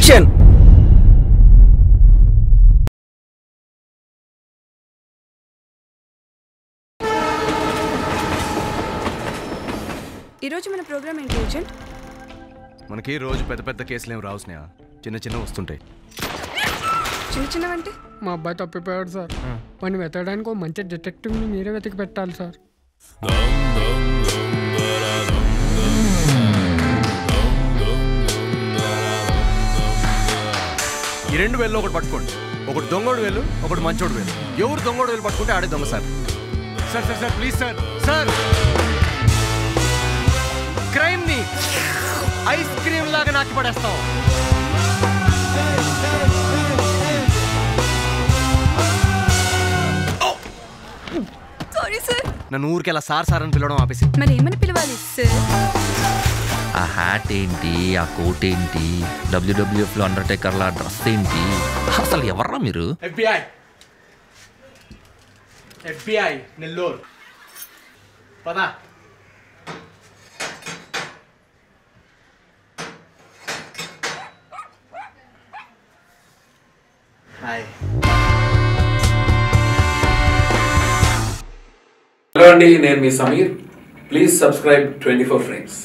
action ఈరోజు మన programme ఏంటి ఏజెంట్ మనకి రోజు పెద్ద పెద్ద కేసులు ఏం రావు స్నేహ చిన్న చిన్న వస్తుంటాయి చిన్న చిన్నవంటే మా అబ్బాయి తప్పిపోయాడు సార్ వాడిని వెతకడానికి ఒక మంచి డిటెక్టివ్ని మీరే వెతికి పెట్టాలి సార్ ఈ రెండు వేలు ఒకటి పట్టుకోండి ఒకటి దొంగోడు వేలు ఒకటి మంచోడు వేలు ఎవరు దొంగోడు వేలు పట్టుకుంటే ఆడే దొంగ sir sir sir sir please sir sir crime ని ఐస్ క్రీమ్ లాగా నాకి పడేస్తాం సారీ సార్ నన్ను ఊరికి అలా సార్ సార్ అని పిలవడం ఆపేసి మరి ఏమని పిలవాలి సార్ ఆ హ్యాట్ ఏంటి ఆ కోట్ ఏంటి డబ్ల్యూడబ్ల్యూఎఫ్ లో అండర్టేకర్ల డ్రెస్ ఏంటి అసలు ఎవర్రా మీరు ఎఫ్బిఐ ఎఫ్బిఐ నెల్లూరు పదా హాయ్ హలో అండి నేను మీ Sameer please subscribe twenty four frames